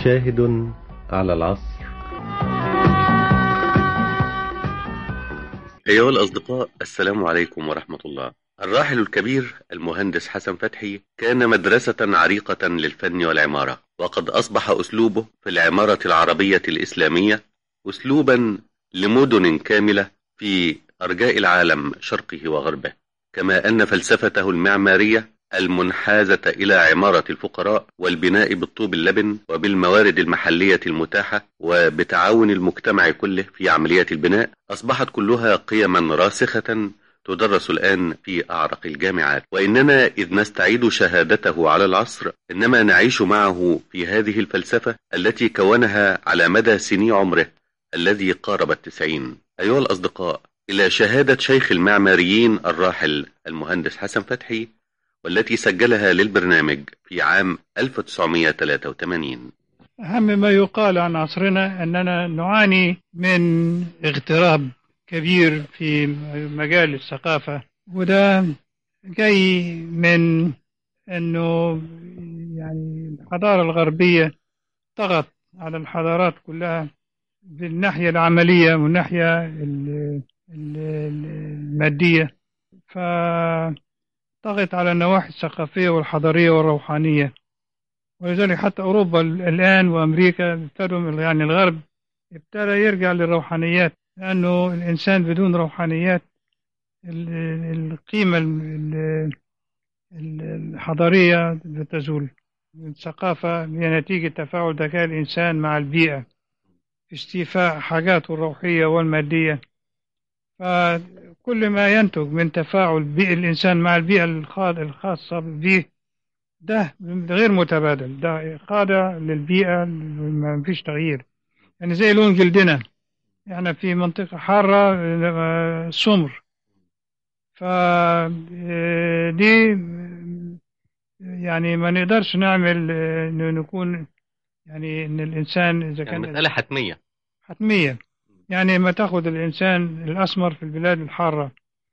شاهد على العصر أيها الأصدقاء السلام عليكم ورحمة الله الراحل الكبير المهندس حسن فتحي كان مدرسة عريقة للفن والعمارة وقد أصبح أسلوبه في العمارة العربية الإسلامية أسلوبا لمدن كاملة في أرجاء العالم شرقه وغربه كما أن فلسفته المعمارية المنحازة إلى عمارة الفقراء والبناء بالطوب اللبن وبالموارد المحلية المتاحة وبتعاون المجتمع كله في عملية البناء أصبحت كلها قيما راسخة تدرس الآن في أعرق الجامعات وإننا إذ نستعيد شهادته على العصر إنما نعيش معه في هذه الفلسفة التي كونها على مدى سني عمره الذي قارب التسعين أيها الأصدقاء إلى شهادة شيخ المعماريين الراحل المهندس حسن فتحي والتي سجلها للبرنامج في عام 1983 أهم ما يقال عن عصرنا أننا نعاني من اغتراب كبير في مجال الثقافة وده جاي من أنه يعني الحضارة الغربية طغت على الحضارات كلها بالناحية العملية والناحية المادية فطغت على النواحي الثقافية والحضارية والروحانية ولذلك حتى أوروبا الآن وأمريكا ابتدوا يعني الغرب ابتدى يرجع للروحانيات لأنه الإنسان بدون روحانيات القيمة الحضارية بتزول الثقافة هي نتيجة تفاعل ذكاء الإنسان مع البيئة في استيفاء حاجاته الروحية والمادية فكل ما ينتج من تفاعل بيئة الإنسان مع البيئة الخاصة به ده غير متبادل ده خاضع للبيئة ما فيش تغيير يعني زي لون جلدنا احنا في منطقة حارة سمر فدي يعني ما نقدرش نعمل انه نكون يعني ان الانسان اذا كان يعني مسألة حتمية حتمية يعني ما تاخذ الانسان الاسمر في البلاد الحارة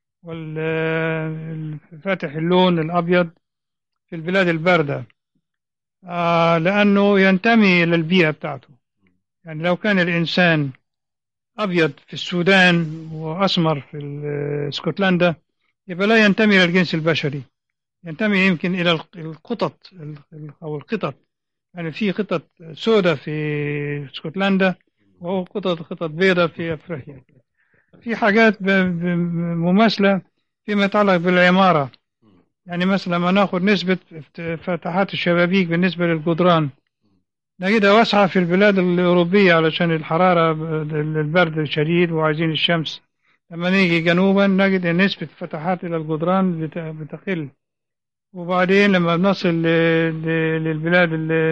والفاتح اللون الابيض في البلاد الباردة آه لانه ينتمي الى البيئة بتاعته يعني لو كان الانسان أبيض في السودان وأسمر في اسكتلندا يبقى لا ينتمي إلى الجنس البشري ينتمي يمكن إلى القطط أو القطط يعني في قطط سوداء في اسكتلندا وقطط قطط بيضاء في أفريقيا في حاجات مماثلة فيما يتعلق بالعمارة يعني مثلا ما ناخذ نسبة فتحات الشبابيك بالنسبة للجدران نجدها واسعة في البلاد الأوروبية علشان الحرارة البرد شديد وعايزين الشمس لما نيجي جنوبا نجد أن نسبة فتحات إلى الجدران بتقل وبعدين لما بنصل للبلاد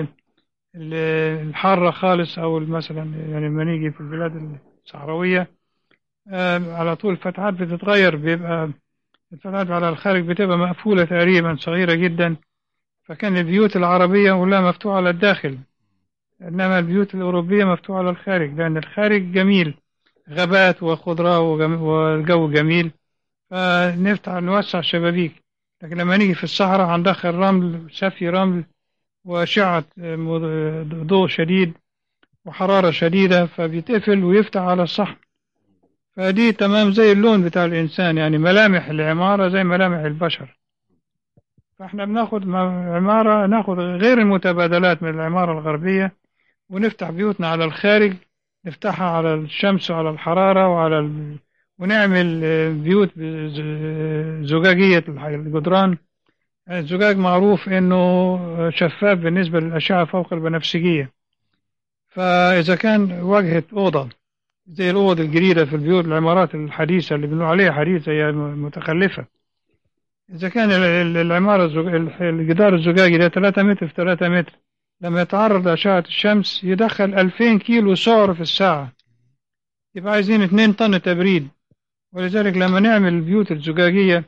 الحارة خالص أو مثلا يعني لما نيجي في البلاد الصحراوية على طول الفتحات بتتغير بيبقى الفتحات على الخارج بتبقى مقفولة تقريبا صغيرة جدا فكان البيوت العربية كلها مفتوحة على الداخل إنما البيوت الأوروبية مفتوحة على الخارج لأن الخارج جميل غابات وخضرة والجو جميل فنفتح نوسع شبابيك لكن لما نيجي في الصحراء هندخل رمل سفي رمل وأشعة ضوء شديد وحرارة شديدة فبيتقفل ويفتح على الصحن فدي تمام زي اللون بتاع الإنسان يعني ملامح العمارة زي ملامح البشر فاحنا بناخد عمارة ناخد غير المتبادلات من العمارة الغربية ونفتح بيوتنا على الخارج نفتحها على الشمس وعلى الحرارة وعلى ال... ونعمل بيوت زجاجية الجدران الزجاج معروف انه شفاف بالنسبة للأشعة فوق البنفسجية فإذا كان واجهة أوضة زي الأوض الجديدة في البيوت العمارات الحديثة اللي بنقول عليها حديثة هي متخلفة إذا كان العمارة الجدار الزجاجي ده 3 متر في 3 متر لما يتعرض لأشعة الشمس يدخل 2000 كيلو سعر في الساعة يبقى عايزين 2 طن تبريد ولذلك لما نعمل البيوت الزجاجية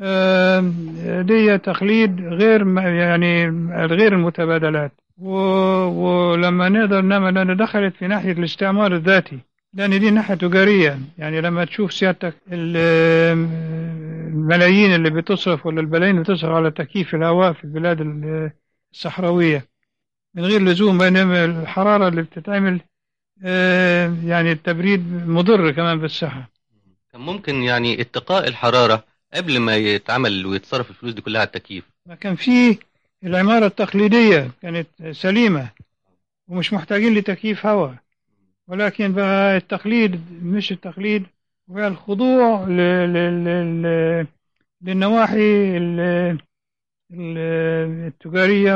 دي تقليد غير يعني غير المتبادلات ولما نقدر نعمل لأن دخلت في ناحية الاستعمار الذاتي لأن دي ناحية تجارية يعني لما تشوف سيادتك الملايين اللي بتصرف ولا البلايين اللي بتصرف على تكييف الهواء في البلاد الصحراوية من غير لزوم بينما الحرارة اللي بتتعمل آه، يعني التبريد مضر كمان بالصحة كان ممكن يعني اتقاء الحرارة قبل ما يتعمل ويتصرف الفلوس دي كلها على التكييف ما كان في العمارة التقليدية كانت سليمة ومش محتاجين لتكييف هواء ولكن بقى التقليد مش التقليد هو الخضوع ل- ل- ل- للنواحي ال- ال- التجارية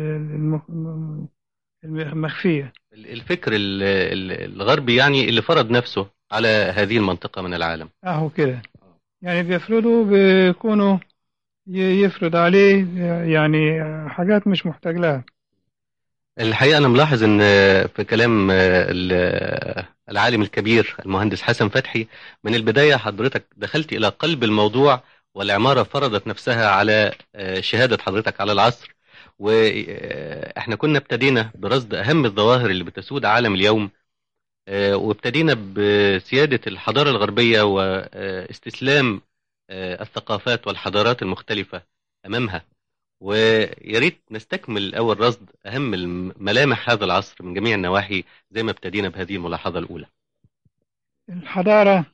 والمخفية الفكر ال- ال- الغربي يعني اللي فرض نفسه على هذه المنطقة من العالم اهو كده يعني بيفرضوا بيكونوا ي- يفرض عليه يعني حاجات مش محتاج لها الحقيقة أنا ملاحظ إن في كلام ال- العالم الكبير المهندس حسن فتحي من البداية حضرتك دخلت إلى قلب الموضوع والعمارة فرضت نفسها على شهادة حضرتك على العصر وإحنا كنا ابتدينا برصد أهم الظواهر اللي بتسود عالم اليوم وابتدينا بسيادة الحضارة الغربية واستسلام الثقافات والحضارات المختلفة أمامها ويا ريت نستكمل الأول رصد أهم ملامح هذا العصر من جميع النواحي زي ما ابتدينا بهذه الملاحظة الأولى الحضارة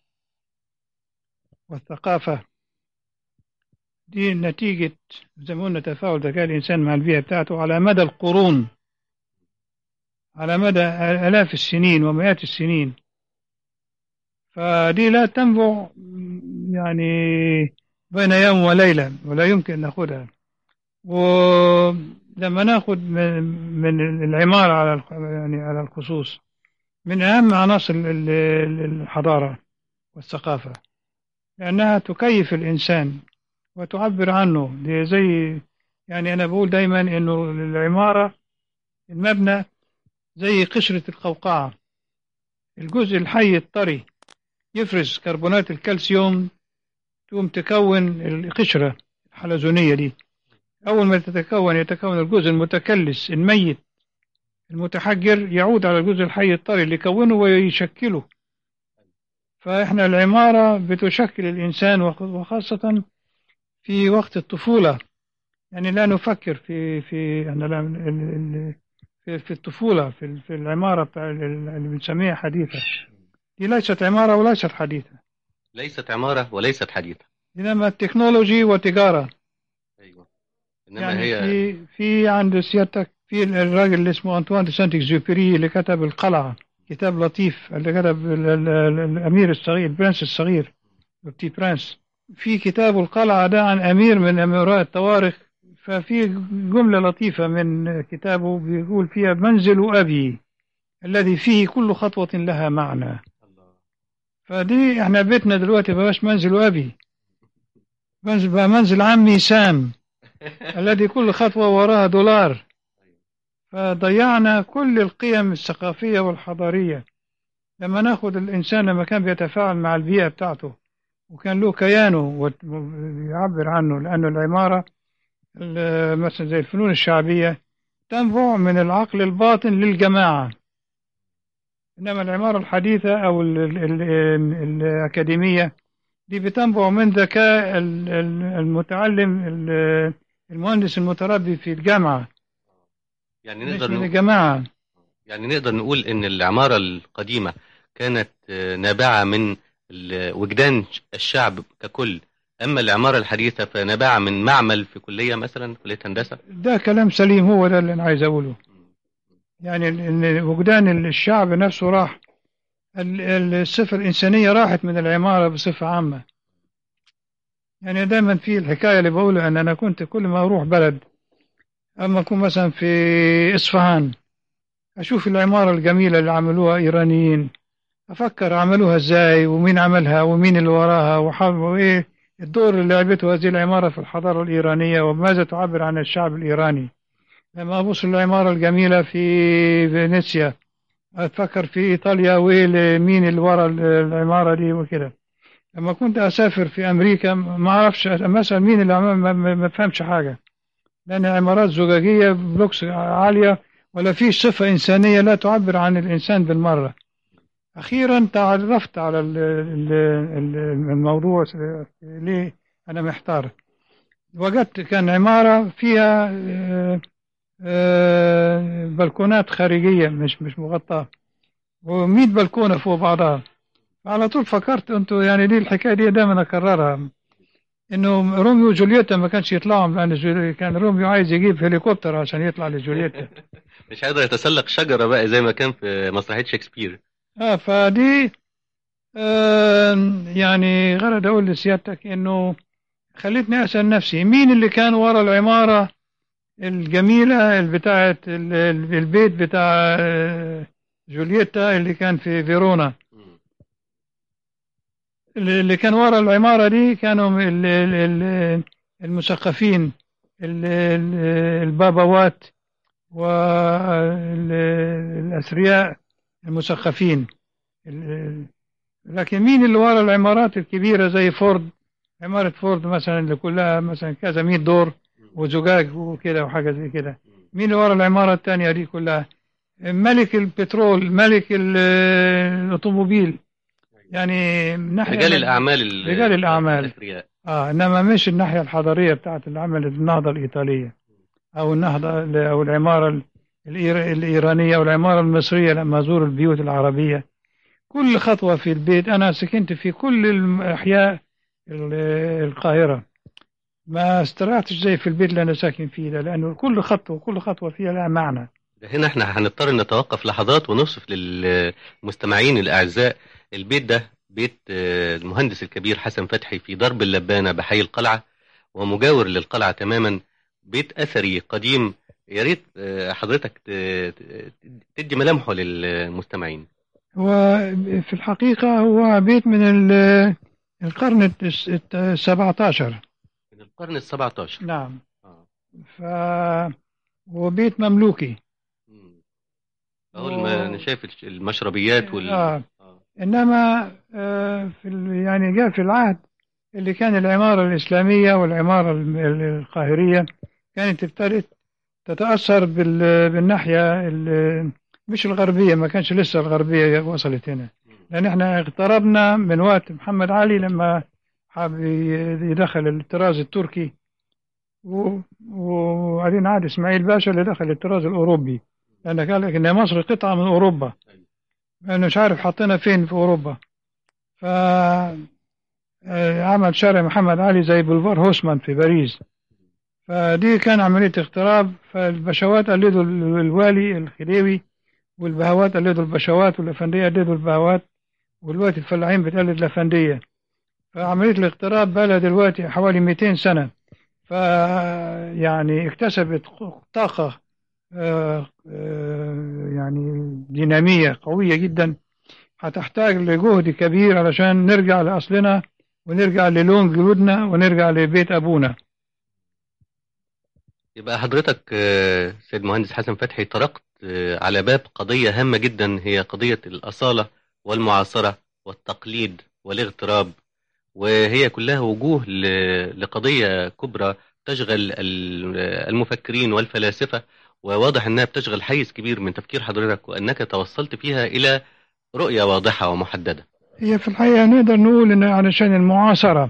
والثقافة دي نتيجة زي ما قلنا تفاعل ذكاء الإنسان مع البيئة بتاعته على مدى القرون على مدى آلاف السنين ومئات السنين فدي لا تنبع يعني بين يوم وليلة ولا يمكن ناخدها ولما ناخد من من العمارة على يعني على الخصوص من أهم عناصر الحضارة والثقافة لأنها تكيف الإنسان وتعبر عنه دي زي يعني أنا بقول دايما إنه العمارة المبنى زي قشرة القوقعة الجزء الحي الطري يفرز كربونات الكالسيوم تقوم تكون القشرة الحلزونية دي أول ما تتكون يتكون الجزء المتكلس الميت المتحجر يعود على الجزء الحي الطري اللي يكونه ويشكله فإحنا العمارة بتشكل الإنسان وخاصة في وقت الطفولة يعني لا نفكر في في أن لا في, في الطفولة في, في العمارة بتاع اللي بنسميها حديثة دي ليست عمارة وليست حديثة ليست عمارة وليست حديثة إنما التكنولوجي وتجارة أيوة إنما يعني هي في في عند سيادتك في الراجل اللي اسمه أنطوان دي سانت اكزوبيري اللي كتب القلعة كتاب لطيف اللي كتب ال- ال- ال- الأمير الصغير البرنس الصغير بتي برنس في كتاب القلعة ده عن أمير من أمراء الطوارق ففي جملة لطيفة من كتابه بيقول فيها منزل أبي الذي فيه كل خطوة لها معنى فدي احنا بيتنا دلوقتي بقاش منزل أبي منزل بقى منزل عمي سام الذي كل خطوة وراها دولار فضيعنا كل القيم الثقافية والحضارية لما ناخد الإنسان لما كان بيتفاعل مع البيئة بتاعته وكان له كيانه ويعبر عنه لأنه العمارة ال- مثلا زي الفنون الشعبية تنبع من العقل الباطن للجماعة إنما العمارة الحديثة أو ال ال ال الأكاديمية دي بتنبع من ذكاء ال- ال- المتعلم ال- المهندس المتربي في الجامعة يعني مش نقدر من نقول الجماعة يعني نقدر نقول إن العمارة القديمة كانت آه، نابعة من ال- وجدان الشعب ككل أما العمارة الحديثة فنابعة من معمل في كلية مثلا كلية هندسة ده كلام سليم هو ده اللي أنا عايز أقوله يعني إن وجدان الشعب نفسه راح ال- ال- الصفة الإنسانية راحت من العمارة بصفة عامة يعني دايما في الحكاية اللي بقولها أن أنا كنت كل ما أروح بلد أما أكون مثلا في إصفهان أشوف العمارة الجميلة اللي عملوها إيرانيين أفكر عملوها إزاي ومين عملها ومين اللي وراها وح- وإيه الدور اللي لعبته هذه العمارة في الحضارة الإيرانية وماذا تعبر عن الشعب الإيراني لما أبص العمارة الجميلة في فينيسيا أتفكر في إيطاليا ومين اللي ورا العمارة دي وكده لما كنت أسافر في أمريكا ما أعرفش مثلا مين اللي عمل ما- ما ما فهمش حاجة لأن عمارات زجاجية بلوكس عالية ولا فيش صفة إنسانية لا تعبر عن الإنسان بالمرة أخيرا تعرفت على ال- ال- ال- الموضوع ليه أنا محتار وجدت كان عمارة فيها آه، آه، بلكونات خارجية مش مش مغطاة و100 بلكونة فوق بعضها على طول فكرت انتوا يعني دي الحكاية دي دايما اكررها انه روميو وجولييتا ما كانش يطلعوا لان جولي- كان روميو عايز يجيب هليكوبتر عشان يطلع لجولييتا مش قادر يتسلق شجرة بقى زي ما كان في مسرحية شكسبير اه فدي آه يعني غرض اقول لسيادتك انه خلتني اسال نفسي مين اللي كان ورا العماره الجميله اللي بتاعت ال- ال- البيت بتاع آه، جولييتا اللي كان في فيرونا اللي اللي كان ورا العماره دي كانوا ال- ال- ال- المثقفين ال- ال- البابوات والأثرياء المثقفين ال- لكن مين اللي ورا العمارات الكبيرة زي فورد عمارة فورد مثلا اللي كلها مثلا كذا 100 دور وزجاج وكده وحاجة زي كده مين اللي ورا العمارة التانية دي كلها ملك البترول ملك ال- الأوتوموبيل يعني من ناحية رجال الأعمال ال- رجال الأعمال. الأثرياء اه انما مش الناحيه الحضاريه بتاعت العمل النهضه الايطاليه او النهضه او العماره الإير- الايرانيه او العماره المصريه لما ازور البيوت العربيه كل خطوه في البيت انا سكنت في كل الاحياء ال- القاهره ما استريحتش زي في البيت اللي انا ساكن فيه ده لانه كل خطوه كل خطوه فيها لها معنى ده هنا احنا هنضطر نتوقف لحظات ونوصف للمستمعين الأعزاء البيت ده بيت آه، المهندس الكبير حسن فتحي في درب اللبانة بحي القلعة ومجاور للقلعة تماما بيت أثري قديم يا ريت آه، حضرتك ت- ت- تدي ملامحه للمستمعين وفي الحقيقه هو بيت من ال- القرن التس- الت- السبعة عشر من القرن السبعة عشر نعم آه. ف وبيت مملوكي مم. أهو الم- أنا شايف الش- المشربيات وال آه. آه. انما آه، في ال- يعني جاء في العهد اللي كان العماره الاسلاميه والعماره الم- ال- القاهريه كانت ابتدت تتاثر بال- بالناحيه ال- مش الغربيه ما كانش لسه الغربيه وصلت هنا لان احنا اقتربنا من وقت محمد علي لما حاب ي- يدخل الطراز التركي و- وبعدين عاد اسماعيل باشا اللي دخل الطراز الاوروبي لان قال لك ان مصر قطعه من اوروبا انا مش عارف حطينا فين في اوروبا ف آه، عمل شارع محمد علي زي بولفار هوسمان في باريس فدي كان عملية اغتراب فالبشوات قلدوا ال- الوالي الخديوي والبهوات قلدوا البشوات والأفندية قلدوا البهوات والوقت الفلاحين بتقلد الأفندية فعملية الاغتراب بقى لها دلوقتي حوالي 200 سنة ف يعني اكتسبت طاقة آه، آه، يعني دينامية قوية جدا هتحتاج لجهد كبير علشان نرجع لأصلنا ونرجع للون جلودنا ونرجع لبيت أبونا يبقى حضرتك آه، سيد مهندس حسن فتحي طرقت آه، على باب قضية هامة جدا هي قضية الأصالة والمعاصرة والتقليد والاغتراب وهي كلها وجوه ل- لقضية كبرى تشغل ال- المفكرين والفلاسفة وواضح أنها بتشغل حيز كبير من تفكير حضرتك وأنك توصلت فيها إلى رؤية واضحة ومحددة هي في الحقيقة نقدر نقول إن علشان المعاصرة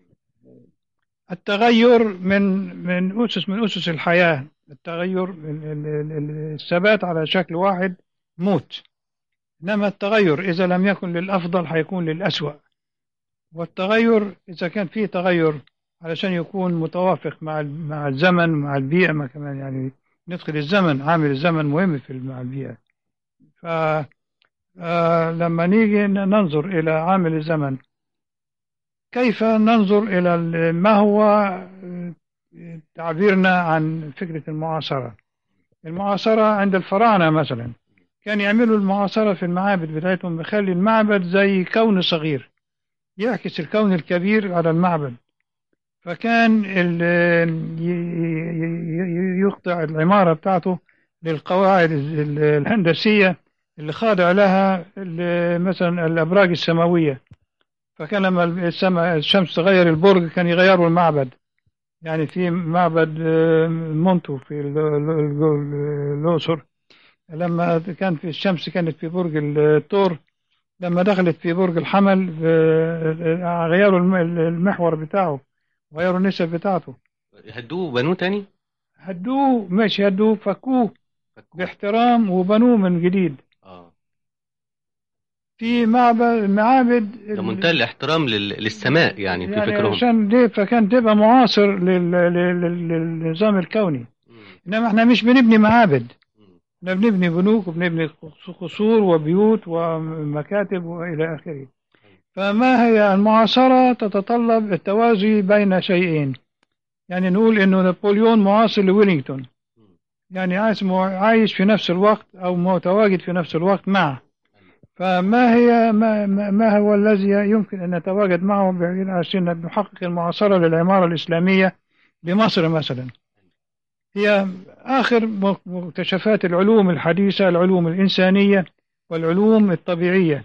التغير من من أسس من أسس الحياة التغير ال- ال- ال- الثبات على شكل واحد موت إنما التغير إذا لم يكن للأفضل هيكون للأسوأ والتغير إذا كان فيه تغير علشان يكون متوافق مع ال- مع الزمن مع البيئة ما كمان يعني ندخل الزمن عامل الزمن مهم في مع البيئة ف آه، لما نيجي ن- ننظر إلى عامل الزمن كيف ننظر إلى ال- ما هو آه، تعبيرنا عن فكرة المعاصرة المعاصرة عند الفراعنة مثلا كان يعملوا المعاصرة في المعابد بتاعتهم بيخلي المعبد زي كون صغير يعكس الكون الكبير على المعبد فكان ال- ي- ي- ي- يخضع العمارة بتاعته للقواعد ال- الهندسية اللي خاضع لها ال- مثلا الأبراج السماوية فكان لما السماء الشمس تغير البرج كان يغيروا المعبد يعني في معبد آه، مونتو في ال- ال- ال- الأقصر لما كان في الشمس كانت في برج الثور لما دخلت في برج الحمل آه، غيروا الم- المحور بتاعه غيروا النسب بتاعته هدوه وبنوه تاني هدوه مش هدوه فكوه باحترام وبنوه من جديد اه في معبد معابد ده منتهى الاحترام لل... للسماء يعني في يعني فكرهم عشان دي فكان تبقى معاصر لل... لل... لل... للنظام الكوني مم. انما احنا مش بنبني معابد مم. احنا بنبني بنوك وبنبني قصور وبيوت ومكاتب والى اخره فما هي المعاصرة تتطلب التوازي بين شيئين يعني نقول انه نابليون معاصر لويلينغتون يعني عايش عايش في نفس الوقت او متواجد في نفس الوقت معه فما هي ما, ما ما هو الذي يمكن ان نتواجد معه ب- عشان نحقق المعاصرة للعمارة الاسلامية بمصر مثلا هي آخر م- مكتشفات العلوم الحديثة العلوم الإنسانية والعلوم الطبيعية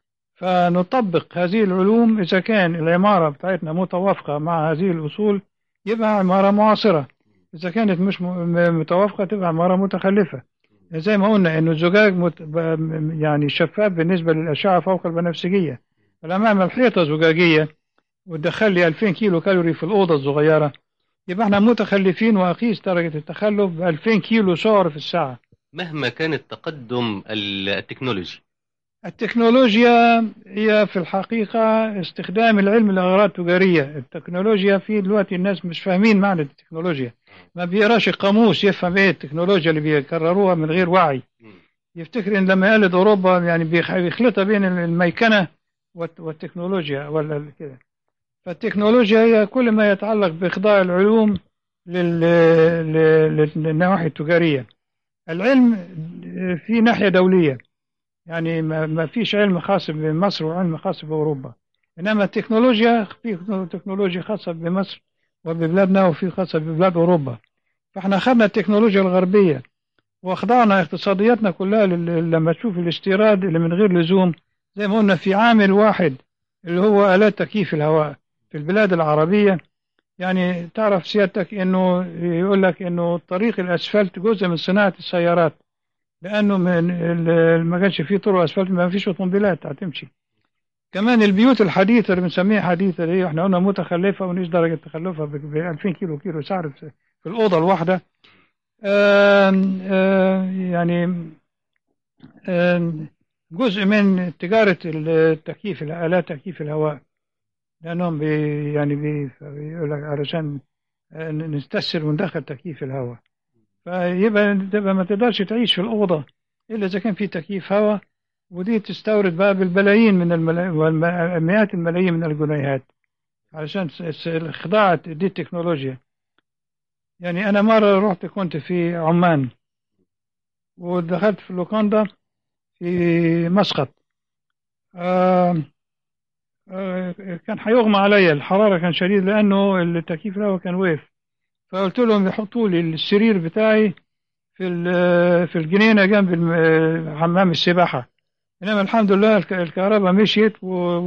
فنطبق هذه العلوم إذا كان العمارة بتاعتنا متوافقة مع هذه الأصول يبقى عمارة معاصرة إذا كانت مش م- م- متوافقة تبقى عمارة متخلفة زي ما قلنا إنه الزجاج مت... ب- يعني شفاف بالنسبة للأشعة فوق البنفسجية فلما أعمل حيطة زجاجية وتدخل لي 2000 كيلو كالوري في الأوضة الصغيرة يبقى احنا متخلفين وأقيس درجة التخلف ب 2000 كيلو سعر في الساعة مهما كان التقدم ال- التكنولوجي التكنولوجيا هي في الحقيقة استخدام العلم لأغراض تجارية التكنولوجيا في دلوقتي الناس مش فاهمين معنى التكنولوجيا ما بيقراش القاموس يفهم ايه التكنولوجيا اللي بيكرروها من غير وعي مم. يفتكر ان لما يقلد اوروبا يعني بيخ- بيخلطها بين الميكنه والت- والتكنولوجيا ولا ال- كده فالتكنولوجيا هي كل ما يتعلق باخضاع العلوم لل- لل- للنواحي التجاريه العلم في ناحيه دوليه يعني ما ما فيش علم خاص بمصر وعلم خاص باوروبا انما التكنولوجيا في تكنولوجيا خاصه بمصر وببلادنا وفي خاصه ببلاد اوروبا فاحنا اخذنا التكنولوجيا الغربيه واخضعنا اقتصادياتنا كلها لل- لما تشوف الاستيراد اللي من غير لزوم زي ما قلنا في عامل واحد اللي هو آلات تكييف الهواء في البلاد العربية يعني تعرف سيادتك انه يقول لك انه طريق الاسفلت جزء من صناعة السيارات لانه من ال- ما كانش فيه طرق اسفلت ما فيش اوتوموبيلات هتمشي كمان البيوت الحديثة اللي بنسميها حديثة اللي هي احنا قلنا متخلفة ونقيس درجة تخلفها ب 2000 كيلو كيلو سعر في في الأوضة الواحدة آم، آم، يعني آم، جزء من تجارة التكييف الآلات تكييف الهواء لأنهم بي يعني بي بيقول لك علشان آه، نستسهل وندخل تكييف الهواء فيبقى تبقى ما تقدرش تعيش في الأوضة إلا إذا كان في تكييف هواء ودي تستورد بقى بالبلايين من الملا... والمئات الملايين من الجنيهات علشان س- س- خضاعة دي التكنولوجيا يعني أنا مرة رحت كنت في عمان ودخلت في اللوكاندا في مسقط آه آه كان هيغمى عليا الحرارة كان شديد لأنه التكييف الهواء كان وقف فقلت لهم يحطوا لي السرير بتاعي في ال- في الجنينة جنب الم- حمام السباحة إنما الحمد لله الك- الكهرباء مشيت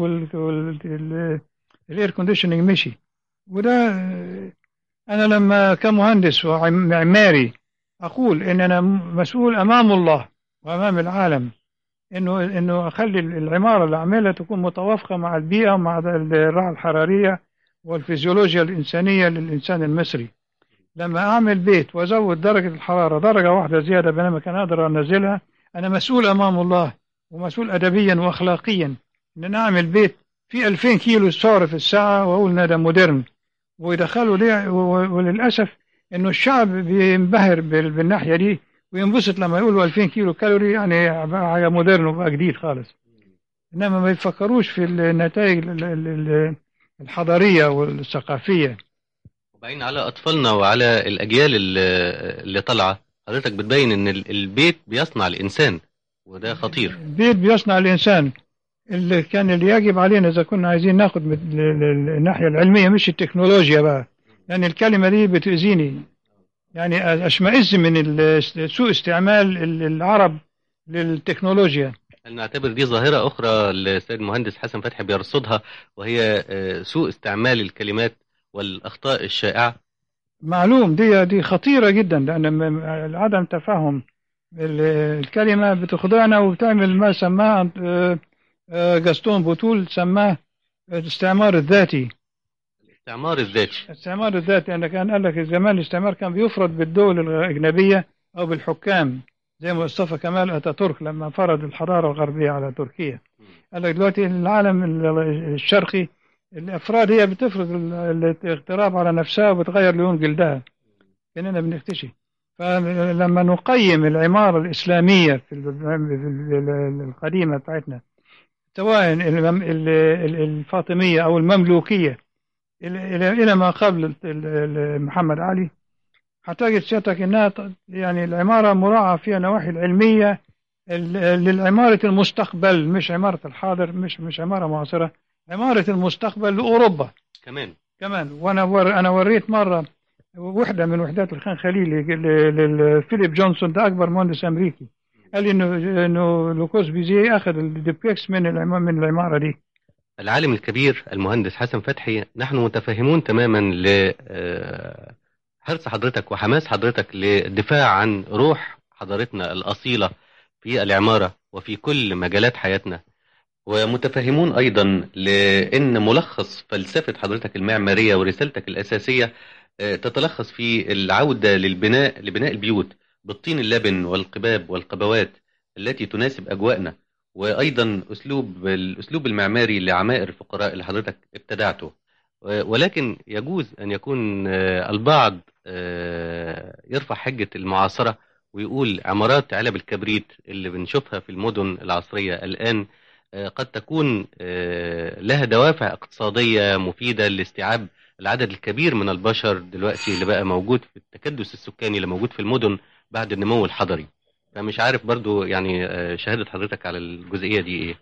والاير كونديشننج مشي وده آه، أنا لما كمهندس ومعماري أقول إن أنا مسؤول أمام الله وأمام العالم إنه إنه أخلي العمارة اللي أعملها تكون متوافقة مع البيئة ومع الراحة الحرارية والفيزيولوجيا الإنسانية للإنسان المصري لما أعمل بيت وأزود درجة الحرارة درجة واحدة زيادة بينما كان أقدر أنزلها أنا مسؤول أمام الله ومسؤول أدبيا وأخلاقيا إن أنا أعمل بيت فيه 2000 كيلو سعر في الساعة وأقول إن ده مودرن ويدخلوا ليه و- وللأسف إنه الشعب بينبهر بال- بالناحية دي وينبسط لما يقولوا 2000 كيلو كالوري يعني بقى حاجة مودرن وبقى جديد خالص إنما ما يفكروش في النتائج ال- ال- ال- الحضارية والثقافية وبعدين على أطفالنا وعلى الأجيال اللي, اللي طالعة حضرتك بتبين إن ال- البيت بيصنع الإنسان وده خطير البيت بيصنع الإنسان اللي كان اللي يجب علينا إذا كنا عايزين ناخد من ال- ال- الناحية العلمية مش التكنولوجيا بقى يعني الكلمة دي بتأذيني يعني أشمئز من ال- سوء استعمال ال- العرب للتكنولوجيا هل نعتبر دي ظاهرة أخرى السيد المهندس حسن فتحي بيرصدها وهي آه، سوء استعمال الكلمات والأخطاء الشائعة معلوم دي دي خطيرة جدا لأن م- عدم تفهم ال- الكلمة بتخضعنا وبتعمل ما سماه آه، آه، جاستون بوتول سماه الاستعمار الذاتي الاستعمار الذاتي الاستعمار الذاتي يعني كان قال لك زمان الاستعمار كان بيفرض بالدول الأجنبية أو بالحكام زي مصطفى كمال أتاتورك لما فرض الحضارة الغربية على تركيا قال لك دلوقتي العالم ال- الشرقي الأفراد هي بتفرض ال- الاغتراب على نفسها وبتغير لون جلدها كأننا بنختشي فلما نقيم العمارة الإسلامية في ال- في ال- القديمة بتاعتنا سواء المم- ال- ال- الفاطمية أو المملوكية إلى إلى إلى ما قبل ال- ال- محمد علي هتجد سيادتك انها ت- يعني العماره مراعاه فيها نواحي العلميه ال- للعماره المستقبل مش عماره الحاضر مش مش عماره معاصره عماره المستقبل لاوروبا كمان كمان وانا ور انا وريت مره وحده من وحدات الخان خليل ل- لفيليب جونسون ده اكبر مهندس امريكي قال لي انه انه لوكوس بيزيه اخذ الديبلكس من العماره من العماره دي العالم الكبير المهندس حسن فتحي نحن متفهمون تماما ل آه، حرص حضرتك وحماس حضرتك للدفاع عن روح حضارتنا الأصيلة في العمارة وفي كل مجالات حياتنا ومتفهمون أيضا لأن ملخص فلسفة حضرتك المعمارية ورسالتك الأساسية آه، تتلخص في العودة للبناء لبناء البيوت بالطين اللبن والقباب والقبوات التي تناسب أجواءنا وأيضا أسلوب الأسلوب المعماري لعمائر الفقراء اللي حضرتك ابتدعته ولكن يجوز أن يكون آه، البعض آه، يرفع حجة المعاصرة ويقول عمارات علب الكبريت اللي بنشوفها في المدن العصرية الآن آه، قد تكون آه، لها دوافع اقتصادية مفيدة لاستيعاب العدد الكبير من البشر دلوقتي اللي بقى موجود في التكدس السكاني اللي موجود في المدن بعد النمو الحضري فمش عارف برضو يعني آه، شهادة حضرتك على الجزئية دي ايه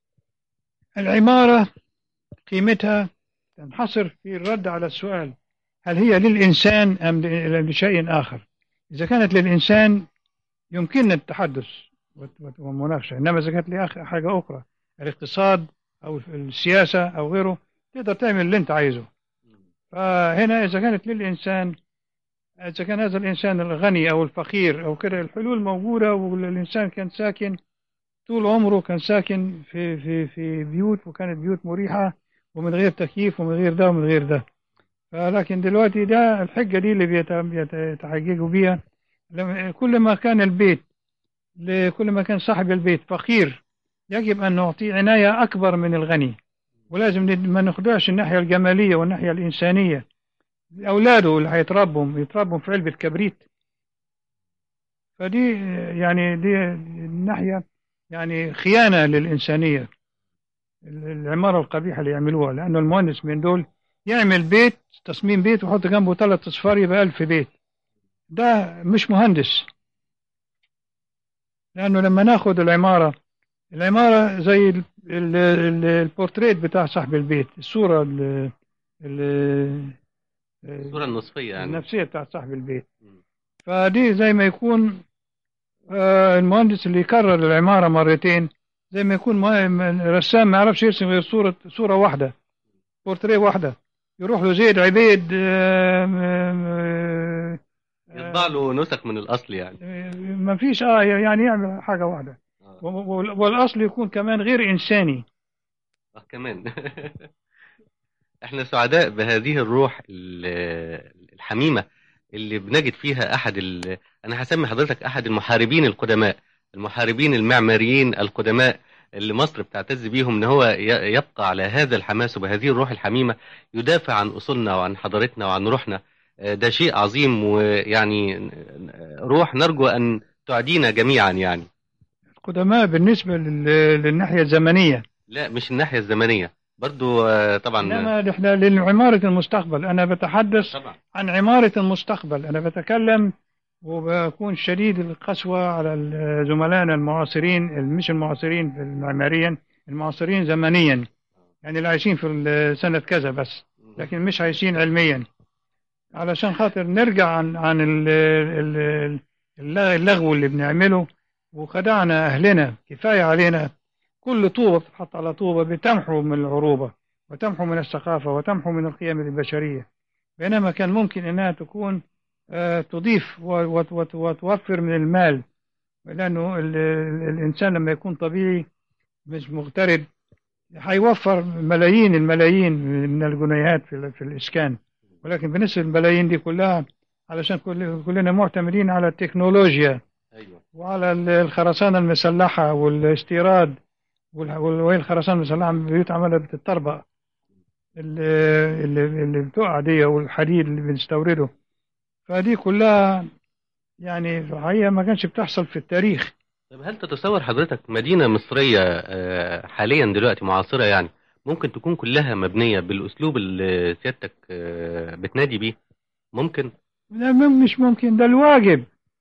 العماره قيمتها تنحصر في الرد على السؤال هل هي للإنسان أم ل- لشيء آخر إذا كانت للإنسان يمكننا التحدث وت- وت- والمناقشة إنما إذا كانت لأخ- حاجة أخرى الاقتصاد أو السياسة أو غيره تقدر تعمل اللي أنت عايزه فهنا إذا كانت للإنسان إذا كان هذا الإنسان الغني أو الفقير أو كده الحلول موجودة والإنسان كان ساكن طول عمره كان ساكن في في في بيوت وكانت بيوت مريحة ومن غير تكييف ومن غير ده ومن غير ده فلكن دلوقتي ده الحجة دي اللي بيت- بيتحججوا بيها لما- كل ما كان البيت كل ما كان صاحب البيت فقير يجب أن نعطيه عناية أكبر من الغني ولازم ند- ما نخدعش الناحية الجمالية والناحية الإنسانية أولاده اللي هيتربوا يتربوا في علبة كبريت فدي يعني دي الناحية يعني خيانة للإنسانية العمارة القبيحة اللي يعملوها لأنه المهندس من دول يعمل بيت تصميم بيت ويحط جنبه ثلاث أصفار يبقى ألف بيت ده مش مهندس لأنه لما ناخد العمارة العمارة زي ال- ال- ال- البورتريت بتاع صاحب البيت الصورة ال- ال- الصورة النصفية يعني النفسية بتاع صاحب البيت مم. فدي زي ما يكون آه، المهندس اللي يكرر العمارة مرتين زي ما يكون مه- رسام ما يعرفش يرسم غير صورة صورة واحدة بورتريه واحدة يروح له زيد عبيد آه، آه، آه، يطبع له نسخ من الأصل يعني ما فيش اه يعني يعمل حاجة واحدة آه. وال- والأصل يكون كمان غير إنساني آه كمان احنا سعداء بهذه الروح ال- الحميمة اللي بنجد فيها احد ال... انا هسمي حضرتك احد المحاربين القدماء المحاربين المعماريين القدماء اللي مصر بتعتز بيهم ان هو ي- يبقى على هذا الحماس وبهذه الروح الحميمة يدافع عن اصولنا وعن حضارتنا وعن روحنا آه، ده شيء عظيم ويعني آه، روح نرجو ان تعدينا جميعا يعني قدماء بالنسبة لل- للناحية الزمنية لا مش الناحية الزمنية برضو آه، طبعا إنما إحنا لعمارة المستقبل أنا بتحدث طبعا عن عمارة المستقبل أنا بتكلم وبكون شديد القسوة على زملائنا المعاصرين مش المعاصرين في المعماريا المعاصرين زمنيا يعني اللي عايشين في سنة كذا بس لكن مش عايشين علميا علشان خاطر نرجع عن عن ال- ال- ال- اللغو اللي بنعمله وخدعنا أهلنا كفاية علينا كل طوبة بتتحط على طوبة بتمحو من العروبة وتمحو من الثقافة وتمحو من القيم البشرية بينما كان ممكن انها تكون آه، تضيف و- وت- وت- وتوفر من المال لانه ال- ال- الانسان لما يكون طبيعي مش مغترب هيوفر ملايين الملايين من الجنيهات في, في الإسكان ولكن بالنسبة للملايين دي كلها علشان كل كلنا معتمدين على التكنولوجيا ايوه وعلى ال- الخرسانة المسلحة والاستيراد وال- وال- وهي الخرسانة المسلحة بيوت عمالة بتتطربق اللي, اللي, اللي بتقع دي والحديد اللي بنستورده فدي كلها يعني في الحقيقة ما كانش بتحصل في التاريخ طب هل تتصور حضرتك مدينة مصرية آه، حاليا دلوقتي معاصرة يعني ممكن تكون كلها مبنية بالأسلوب اللي سيادتك آه، بتنادي بيه ممكن لا م- مش ممكن ده الواجب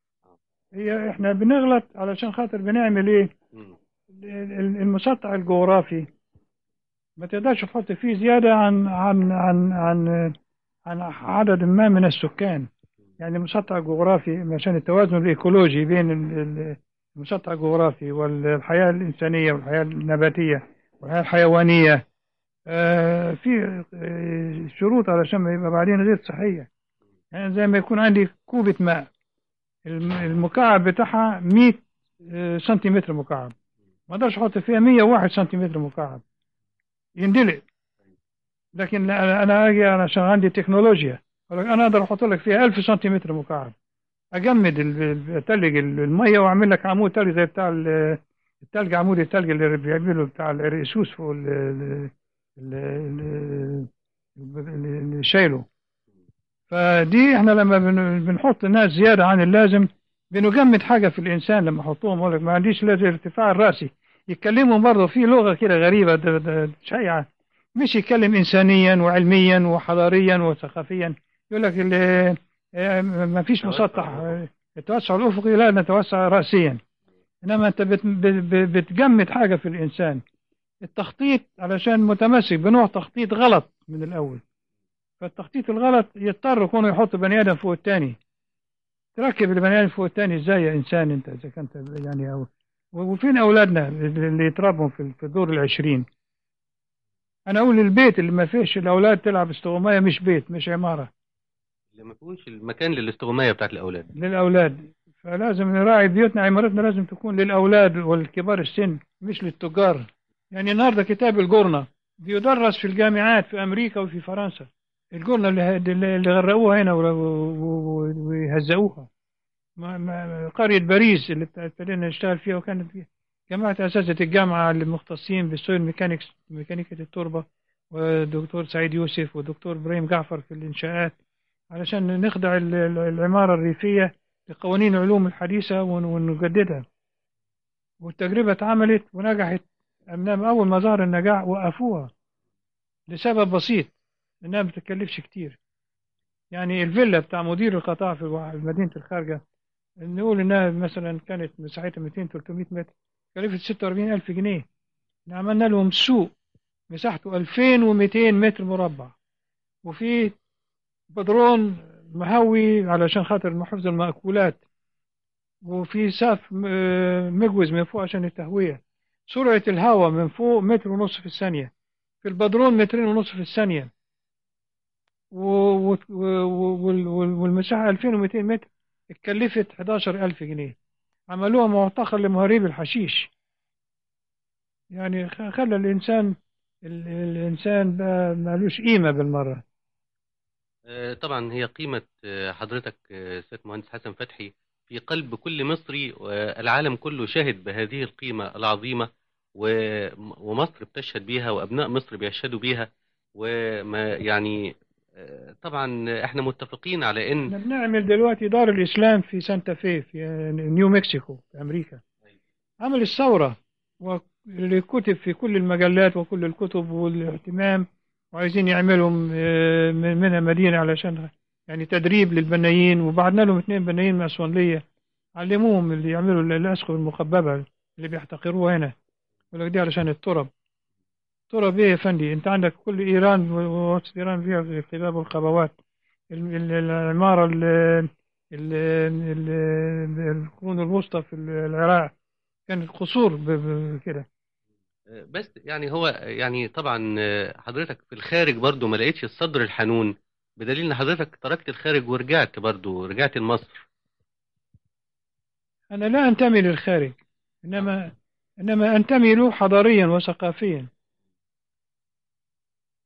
هي احنا بنغلط علشان خاطر بنعمل ايه ال- ال- المسطح الجغرافي ما تقدرش تحط فيه زيادة عن عن عن عن عن عدد ما من السكان يعني المسطح الجغرافي عشان التوازن الإيكولوجي بين ال- ال- المسطح الجغرافي والحياة الإنسانية والحياة النباتية والحياة الحيوانية آه، في آه، شروط علشان ما يبقى بعدين غير صحية يعني زي ما يكون عندي كوبة ماء الم- المكعب بتاعها 100 آه، سنتيمتر مكعب ما اقدرش احط فيها 101 سنتيمتر مكعب يندلق لكن لا- انا اجي انا عشان عندي تكنولوجيا أقول لك انا اقدر احط لك فيها 1000 سنتيمتر مكعب اجمد ال- ال- اتلج ال- الميه واعمل لك عمود تلج زي بتاع ال- التلج عمود التلج اللي بيعمله بتاع الرئيسوس فوق ال- ال- ال- ال- ال- اللي شايله فدي احنا لما بن- بنحط ناس زياده عن اللازم بنجمد حاجه في الانسان لما احطهم اقول لك ما عنديش لازم ارتفاع الراسي يتكلموا برضه في لغه كده غريبه ده- ده شائعه مش يتكلم انسانيا وعلميا وحضاريا وثقافيا يقول لك ال- آه، ما فيش توسع مسطح الأفقي. آه، التوسع الافقي لا نتوسع راسيا انما انت بت- ب- ب- بتجمد حاجه في الانسان التخطيط علشان متمسك بنوع تخطيط غلط من الاول فالتخطيط الغلط يضطر يكون يحط بني ادم فوق الثاني تركب البني ادم فوق الثاني ازاي يا انسان انت اذا كنت يعني أو وفين اولادنا اللي يتربوا في في الدور العشرين انا اقول البيت اللي ما فيش الاولاد تلعب استغمايه مش بيت مش عماره اللي ما يكونش المكان للاستغماية بتاعت الأولاد للاولاد فلازم نراعي بيوتنا عمارتنا لازم تكون للاولاد والكبار السن مش للتجار يعني النهارده كتاب الجورنة بيدرس في الجامعات في امريكا وفي فرنسا الجورنة اللي اللي غرقوها هنا و- و- و- ويهزقوها ما- ما- قرية باريس اللي ابتدينا نشتغل فيها وكانت فيها جماعة أساتذة الجامعة المختصين بالسويل ميكانيكس ميكانيكا التربة ودكتور سعيد يوسف ودكتور إبراهيم جعفر في الإنشاءات علشان نخضع ال- ال- العمارة الريفية لقوانين العلوم الحديثة ون- ونجددها والتجربة اتعملت ونجحت أمام أول ما ظهر النجاح وقفوها لسبب بسيط إنها ما بتكلفش كتير يعني الفيلا بتاع مدير القطاع في وا- في مدينة الخارجة نقول إنها مثلا كانت مساحتها 200 300 متر كلفت 46 ألف جنيه إحنا عملنا لهم سوق مساحته 2200 متر مربع وفي بدرون مهوي علشان خاطر حفظ المأكولات وفي سقف م- مجوز من فوق عشان التهوية سرعة الهواء من فوق متر ونص في الثانية في البدرون مترين ونص في الثانية و... و... و... وال- وال- والمساحة 2200 متر اتكلفت 11000 جنيه عملوها معتقل لمهريب الحشيش يعني خ- خلى الإنسان ال... الإنسان بقى مالوش قيمة بالمرة آه، طبعا هي قيمة آه، حضرتك آه، سيد مهندس حسن فتحي في قلب كل مصري والعالم كله شهد بهذه القيمة العظيمة و- ومصر بتشهد بيها وأبناء مصر بيشهدوا بيها وما يعني آه، طبعا احنا متفقين على ان احنا بنعمل دلوقتي دار الإسلام في سانتا في في نيو مكسيكو في أمريكا عمل الثورة واللي كتب في كل المجلات وكل الكتب والاهتمام وعايزين يعملوا آه، من- منها مدينة علشان يعني تدريب للبنايين وبعدنا لهم اثنين بنايين من أسوانلية علموهم اللي يعملوا الأسقف المقببة اللي بيحتقروها هنا يقول لك دي علشان الترب ترب ايه يا فندي انت عندك كل ايران ووسط ايران فيها القباب والقبوات ال- ال- العمارة ال- ال- ال- القرون الوسطى في العراق كانت قصور ب- ب- كده آه، بس يعني هو يعني طبعا آه، حضرتك في الخارج برضو ما لقيتش الصدر الحنون بدليل ان حضرتك تركت الخارج ورجعت برضو رجعت لمصر أنا لا أنتمي للخارج إنما إنما أنتمي له حضاريا وثقافيا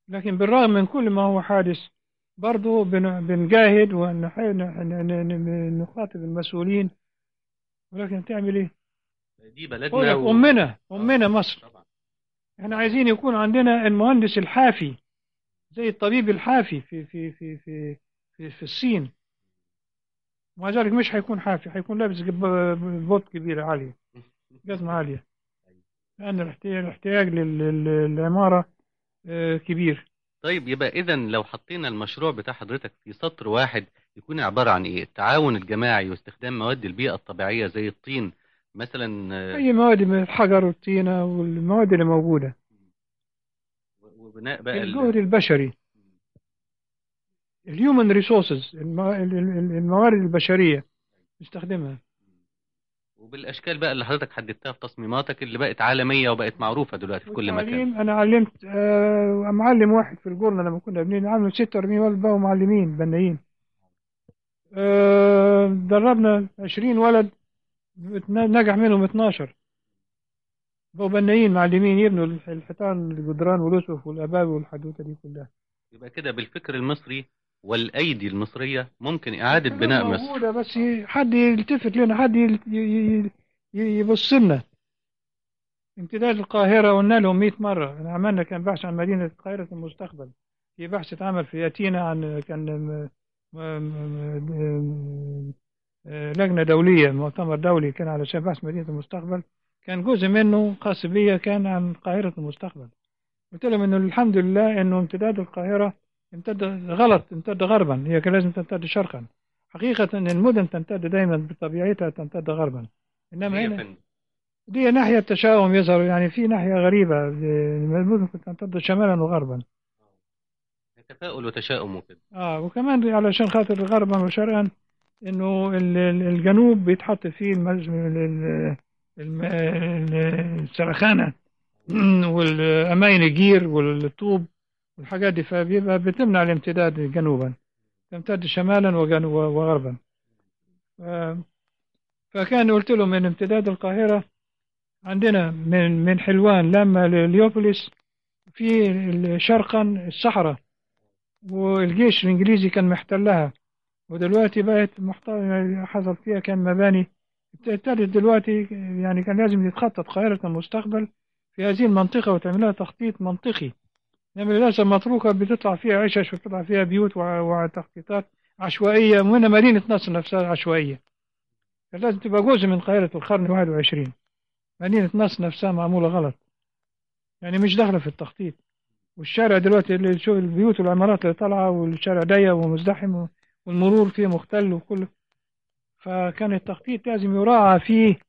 لكن بالرغم من كل ما هو حادث برضه بن- بنجاهد ونخاطب المسؤولين ولكن تعمل ايه؟ دي بقول بلدنا لك و... امنا امنا مصر طبعا احنا عايزين يكون عندنا المهندس الحافي زي الطبيب الحافي في في في في في, في الصين ومع ذلك مش هيكون حافي هيكون لابس جب- بوت كبيرة عالية جزمة عالية لأن الاحتياج الاحتياج لل- لل- للعمارة آه، كبير طيب يبقى اذا لو حطينا المشروع بتاع حضرتك في سطر واحد يكون عبارة عن ايه التعاون الجماعي واستخدام مواد البيئة الطبيعية زي الطين مثلا آه، أي مواد من الحجر والطينة والمواد اللي موجودة وبناء بقى ال- الجهد البشري الهيومن ريسورسز الموارد البشرية نستخدمها وبالاشكال بقى اللي حضرتك حددتها في تصميماتك اللي بقت عالمية وبقت معروفة دلوقتي في كل مكان والتعليم انا علمت آه معلم واحد في الجورنة لما كنا بنين عامل 46 ولد بقوا معلمين بنايين آه دربنا 20 ولد نجح منهم 12 بقوا بنايين معلمين يبنوا الحيطان الجدران والاسقف والابواب والحدوته دي كلها يبقى كده بالفكر المصري والايدي المصرية ممكن اعادة الحلول بناء مصر موجودة بس حد يلتفت لنا حد يل- ي- ي- ي- يبص لنا امتداد القاهرة قلنا لهم 100 مرة احنا عملنا كان بحث عن مدينة القاهرة المستقبل في بحث اتعمل في أتينا عن كان م- م- م- آه، لجنة دولية مؤتمر دولي كان على شان بحث مدينة المستقبل كان جزء منه خاص بيا كان عن قاهرة المستقبل قلت لهم انه الحمد لله انه امتداد القاهرة امتد غلط امتد غربا هي كان لازم تمتد شرقا حقيقة ان المدن تمتد دايما بطبيعتها تمتد غربا انما هي هنا فن دي ناحية تشاؤم يظهر يعني في ناحية غريبة المدن تمتد شمالا وغربا تفاؤل وتشاؤم وكده اه وكمان علشان خاطر غربا وشرقا انه ال- ال- الجنوب بيتحط فيه المج... ال- الم- ال- السرخانة والأماين الجير والطوب والحاجات دي فبيبقى بتمنع الامتداد جنوبا تمتد شمالا وجنو- وغربا ف- فكان قلت لهم ان امتداد القاهرة عندنا من من حلوان لما لليوبوليس في شرقا الصحراء والجيش الانجليزي كان محتلها ودلوقتي بقت محت... حصل فيها كان مباني ابتدت دلوقتي يعني كان لازم يتخطط قاهرة المستقبل في هذه المنطقة وتعملها تخطيط منطقي لما للأسف متروكة بتطلع فيها عشش وتطلع فيها بيوت وع- وتخطيطات عشوائية وهنا مدينة نصر نفسها عشوائية كان لازم تبقى جزء من قاهرة القرن الواحد وعشرين مدينة نصر نفسها معمولة غلط يعني مش داخلة في التخطيط والشارع دلوقتي اللي شوف البيوت والعمارات اللي طالعة والشارع ضيق ومزدحم والمرور فيه مختل وكله فكان التخطيط لازم يراعى فيه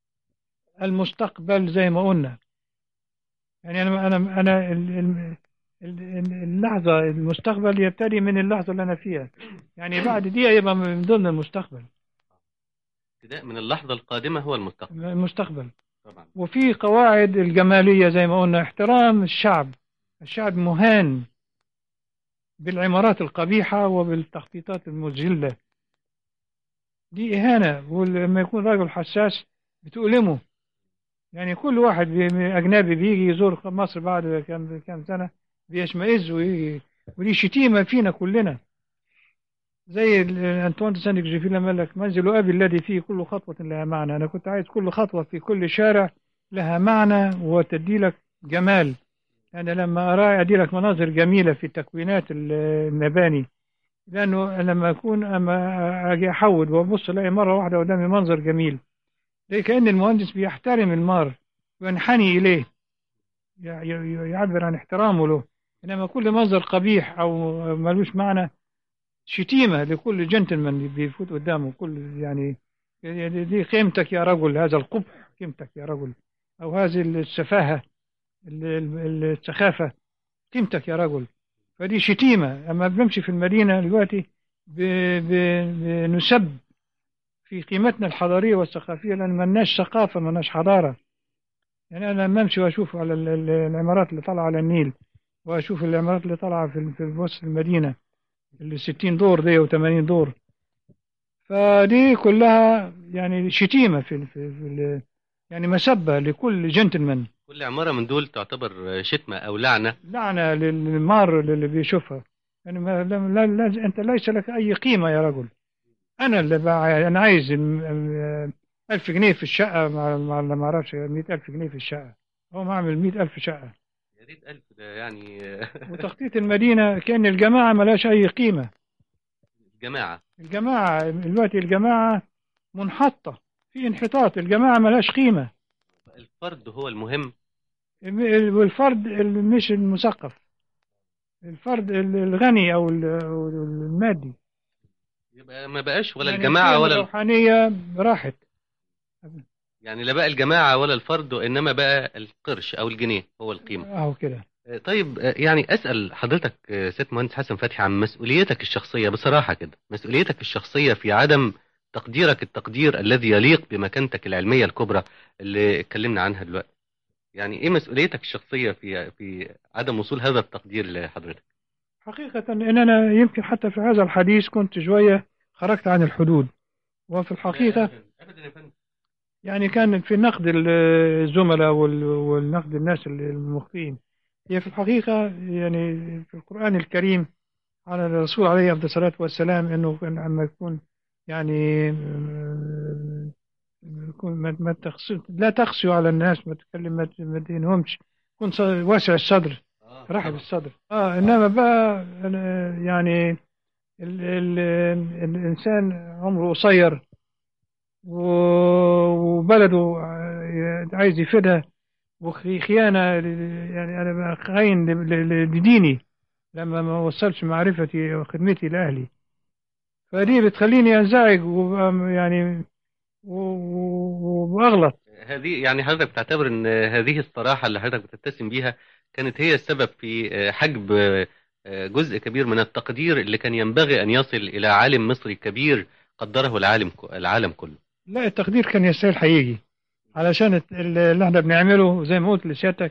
المستقبل زي ما قلنا يعني انا انا انا ال- ال- ال- اللحظه المستقبل يبتدي من اللحظه اللي انا فيها يعني بعد دقيقه يبقى من ضمن المستقبل ابتداء من اللحظة القادمة هو المستقبل المستقبل طبعا وفي قواعد الجماليه زي ما قلنا احترام الشعب الشعب مهان بالعمارات القبيحه وبالتخطيطات المذله دي اهانه ولما يكون راجل حساس بتؤلمه يعني كل واحد بي- أجنبي بيجي يزور مصر بعد كام كام سنة بيشمئز ويجي ودي شتيمة فينا كلنا زي ال- أنطوان دي سانت اكزوبيري لما قال لك منزل أبي الذي فيه كل خطوة لها معنى أنا كنت عايز كل خطوة في كل شارع لها معنى وتدي لك جمال أنا لما أرى أدي لك مناظر جميلة في تكوينات ال- المباني لأنه لما أكون أما أجي أحود وأبص ألاقي مرة واحدة قدامي منظر جميل زي كأن المهندس بيحترم المار وينحني إليه يع- يع- يعبر عن احترامه له إنما كل منظر قبيح أو ملوش معنى شتيمة لكل جنتلمان بيفوت قدامه كل يعني يعني دي قيمتك يا رجل هذا القبح قيمتك يا رجل أو هذه السفاهة ال- ال- السخافة قيمتك يا رجل فدي شتيمة أما بنمشي في المدينة دلوقتي ب- ب- بنسب في قيمتنا الحضارية والثقافية لأن ملناش ثقافة ملناش حضارة يعني أنا لما أمشي وأشوف على ال- ال- العمارات اللي طالعة على النيل وأشوف العمارات اللي طالعة في في وسط المدينة اللي 60 دور دي و80 دور فدي كلها يعني شتيمة في, في, في ال- يعني مسبة لكل جنتلمان كل كل عمارة من دول تعتبر شتمة أو لعنة لعنة للمار اللي بيشوفها يعني ما لا لا لا أنت ليس لك أي قيمة يا رجل أنا اللي بقى أنا عايز ال- ال- ألف جنيه في الشقة مع مع ما أعرفش مئة ألف جنيه في الشقة هو ما أعمل مئة ألف شقة يا ريت ألف ده يعني وتخطيط المدينة كأن الجماعة ملاش أي قيمة جماعة الجماعة دلوقتي الجماعة منحطة في انحطاط الجماعة ملاش قيمة الفرد هو المهم والفرد اللي مش المثقف الفرد الغني أو ال- أو المادي يبقى ما بقاش ولا يعني الجماعة القيم ولا الروحانية راحت يعني لا بقى الجماعة ولا الفرد وإنما بقى القرش أو الجنيه هو القيمة أهو كده آه، طيب آه، يعني أسأل حضرتك آه، سيد مهندس حسن فتحي عن مسؤوليتك الشخصية بصراحة كده مسؤوليتك الشخصية في عدم تقديرك التقدير الذي يليق بمكانتك العلمية الكبرى اللي اتكلمنا عنها دلوقتي يعني إيه مسؤوليتك الشخصية في في عدم وصول هذا التقدير لحضرتك حقيقة إن أنا يمكن حتى في هذا الحديث كنت شوية خرجت عن الحدود وفي الحقيقة أبدا يا فندم يعني كان في نقد ال- الزملاء وال- والنقد الناس المخطئين هي في الحقيقة يعني في القرآن الكريم على الرسول عليه أفضل الصلاة والسلام إنه كان عما يكون يعني آه، يكون ما ما تقسو لا تقسوا على الناس ما تتكلم ما ت- ما تدينهمش كن ص- واسع الصدر آه، رحب طبعاً. الصدر اه انما بقى أنا يعني ال ال الانسان عمره قصير و- وبلده ع- عايز يفيدها وخيانة يعني أنا بقى خاين ل- ل- لديني لما ما وصلش معرفتي وخدمتي لأهلي فدي بتخليني أنزعج وبقى يعني و- و- وأغلط هذه يعني حضرتك بتعتبر ان هذه الصراحة اللي حضرتك بتتسم بيها كانت هي السبب في حجب جزء كبير من التقدير اللي كان ينبغي ان يصل الى عالم مصري كبير قدره العالم العالم كله لا التقدير كان يستاهل هيجي علشان الت- اللي احنا بنعمله زي ما قلت لسيادتك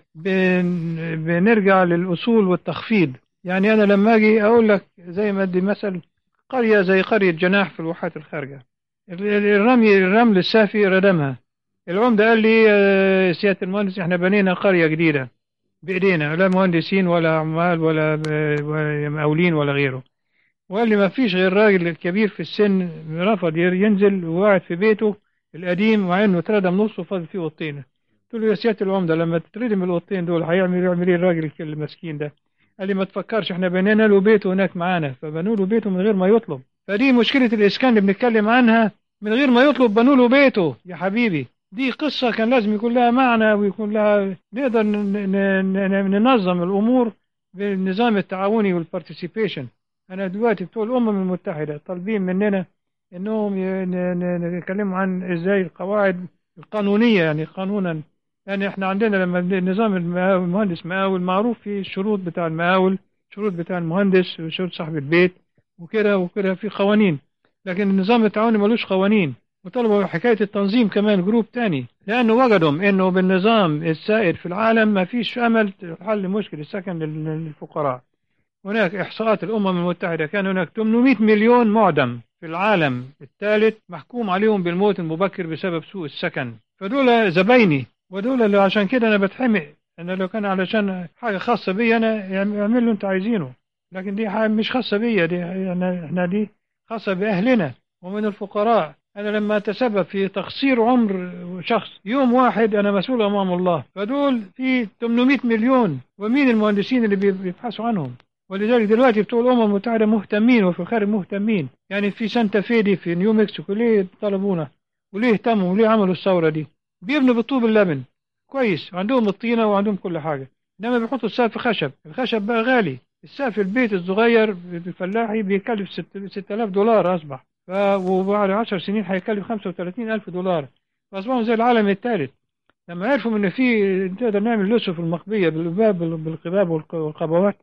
بن بنرجع للأصول والتخفيض يعني أنا لما أجي أقول لك زي ما أدي مثل قرية زي قرية جناح في الواحات الخارجة ال- ال- الرمي الرمل السافي ردمها العمدة قال لي آه، سيادة المهندس احنا بنينا قرية جديدة بإيدينا لا مهندسين ولا عمال ولا ب- ولا مقاولين ولا غيره وقال لي ما فيش غير راجل كبير في السن رفض ير- ينزل وقاعد في بيته القديم مع انه اتردم نصه وفاضل فيه اوضتين قلت له يا سياده العمده لما تتردم الاوضتين دول هيعمل يعمل ايه الراجل المسكين ده؟ قال لي ما تفكرش احنا بنينا له بيته هناك معانا فبنوا له بيته من غير ما يطلب فدي مشكله الاسكان اللي بنتكلم عنها من غير ما يطلب بنوا له بيته يا حبيبي دي قصه كان لازم يكون لها معنى ويكون لها نقدر ن- ن- ن- ننظم الامور بالنظام التعاوني والبارتيسيبيشن انا دلوقتي بتوع الامم المتحده طالبين مننا انهم ي- ن- ن- نتكلموا عن ازاي القواعد القانونيه يعني قانونا يعني احنا عندنا لما بن- نظام المقاول- المهندس مقاول معروف في الشروط بتاع المقاول شروط بتاع المهندس وشروط صاحب البيت وكده وكده في قوانين لكن النظام التعاوني ملوش قوانين وطلبوا حكايه التنظيم كمان جروب تاني لانه وجدوا انه بالنظام السائد في العالم ما فيش امل حل مشكله السكن لل- للفقراء هناك إحصاءات الأمم المتحدة كان هناك 800 مليون معدم في العالم الثالث محكوم عليهم بالموت المبكر بسبب سوء السكن فدول زبايني ودول اللي عشان كده أنا بتحمق أنا لو كان علشان حاجة خاصة بي أنا يعم- اعمل اللي أنت عايزينه لكن دي حاجة مش خاصة بي دي أنا إحنا دي خاصة بأهلنا ومن الفقراء أنا لما أتسبب في تقصير عمر شخص يوم واحد أنا مسؤول أمام الله فدول في 800 مليون ومين المهندسين اللي بي- بيبحثوا عنهم ولذلك دلوقتي بتوع الامم المتحده مهتمين وفي الخارج مهتمين يعني في سانتا في دي في نيو مكسيكو ليه طلبونا وليه اهتموا وليه عملوا الثوره دي بيبنوا بالطوب اللبن كويس عندهم الطينه وعندهم كل حاجه انما بيحطوا السقف خشب الخشب بقى غالي السقف البيت الصغير الفلاحي بيكلف 6000 دولار اصبح ف... وبعد 10 سنين هيكلف 35000 دولار فاصبحوا زي العالم الثالث لما عرفوا ان في نقدر نعمل لسه في المقبيه بالباب بالقباب والق- والقبوات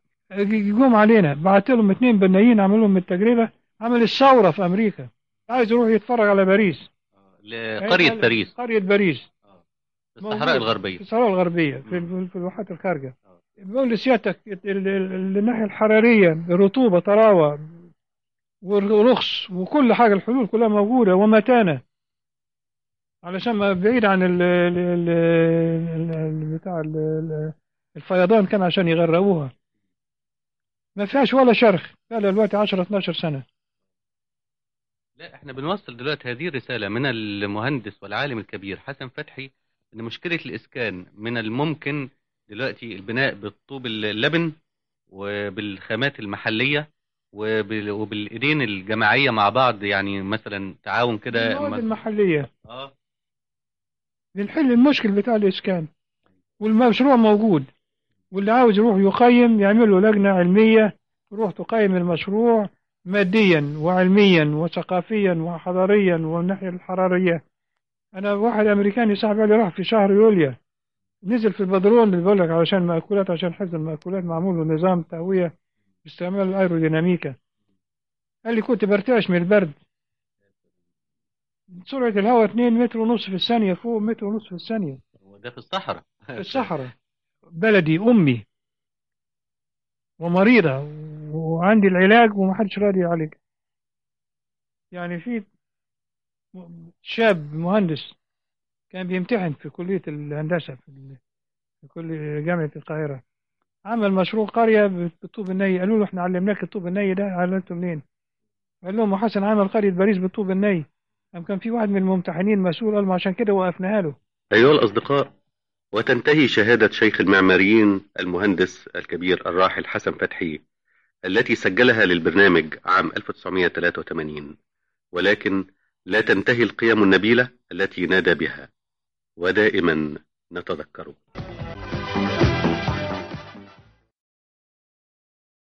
جم علينا بعت لهم اثنين بنايين عملوا لهم التجربه عمل الثوره في امريكا عايز يروح يتفرج على باريس لقرية باريس قريه باريس في الصحراء الغربية في الصحراء الغربيه في, في الواحات الخارجه بقول لسيادتك ال- ال- ال- الناحيه الحراريه الرطوبه طراوه والرخص وكل حاجه الحلول كلها موجوده ومتانه علشان ما بعيد عن ال ال ال ال- بتاع بتاع ال- ال- الفيضان كان عشان يغرقوها ما فيهاش ولا شرخ بقى لها دلوقتي 10 12 سنة لا احنا بنوصل دلوقتي هذه الرسالة من المهندس والعالم الكبير حسن فتحي ان مشكلة الاسكان من الممكن دلوقتي البناء بالطوب اللبن وبالخامات المحلية وبال- وبالايدين الجماعية مع بعض يعني مثلا تعاون كده المواد مس- المحلية اه بنحل المشكل بتاع الإسكان والمشروع موجود واللي عاوز يروح يقيم يعمل له لجنة علمية تروح تقيم المشروع ماديا وعلميا وثقافيا وحضاريا والناحية الحرارية أنا واحد أمريكاني صاحبي قال لي راح في شهر يوليو نزل في البدرون اللي بقول لك علشان مأكولات عشان حفظ المأكولات معمول له نظام تهوية باستعمال الايروديناميكا قال لي كنت برتعش من البرد سرعة الهواء 2 متر ونص في الثانية فوق متر ونص في الثانية وده في الصحراء في الصحراء بلدي أمي ومريضة وعندي العلاج ومحدش راضي يعالج يعني في شاب مهندس كان بيمتحن في كلية الهندسة في ال- في كل جامعة القاهرة عمل مشروع قرية بالطوب الني قالوا له احنا علمناك الطوب الني ده علمته منين؟ قال لهم حسن عمل قرية باريس بالطوب الني قام كان في واحد من الممتحنين مسؤول قال ما عشان كده وقفناها له أيها الأصدقاء وتنتهي شهادة شيخ المعماريين المهندس الكبير الراحل حسن فتحي التي سجلها للبرنامج عام 1983 ولكن لا تنتهي القيم النبيلة التي نادى بها ودائما نتذكره